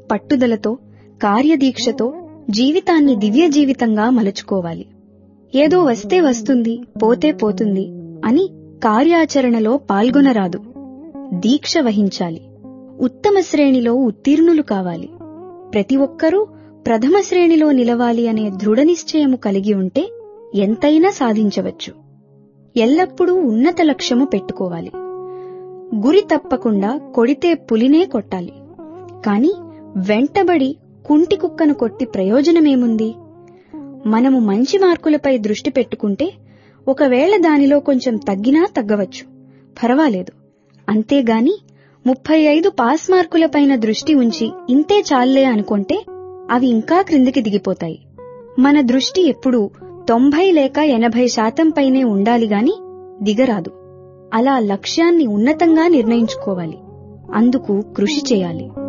పట్టుదలతో కార్యదీక్షతో జీవితాన్ని దివ్య జీవితంగా మలుచుకోవాలి ఏదో వస్తే వస్తుంది పోతే పోతుంది అని కార్యాచరణలో పాల్గొనరాదు దీక్ష వహించాలి ఉత్తమ శ్రేణిలో ఉత్తీర్ణులు కావాలి ప్రతి ఒక్కరూ ప్రథమ శ్రేణిలో నిలవాలి అనే దృఢ నిశ్చయము కలిగి ఉంటే ఎంతైనా సాధించవచ్చు ఎల్లప్పుడూ ఉన్నత లక్ష్యము పెట్టుకోవాలి గురి తప్పకుండా కొడితే పులినే కొట్టాలి కాని వెంటబడి కుంటి కుక్కను కొట్టి ప్రయోజనమేముంది మనము మంచి మార్కులపై దృష్టి పెట్టుకుంటే ఒకవేళ దానిలో కొంచెం తగ్గినా తగ్గవచ్చు పర్వాలేదు అంతేగాని ముప్పై ఐదు పాస్ మార్కులపైన దృష్టి ఉంచి ఇంతే చాలే అనుకుంటే అవి ఇంకా క్రిందికి దిగిపోతాయి మన దృష్టి ఎప్పుడూ తొంభై లేక ఎనభై శాతం పైనే ఉండాలి గాని దిగరాదు అలా లక్ష్యాన్ని ఉన్నతంగా నిర్ణయించుకోవాలి అందుకు కృషి చేయాలి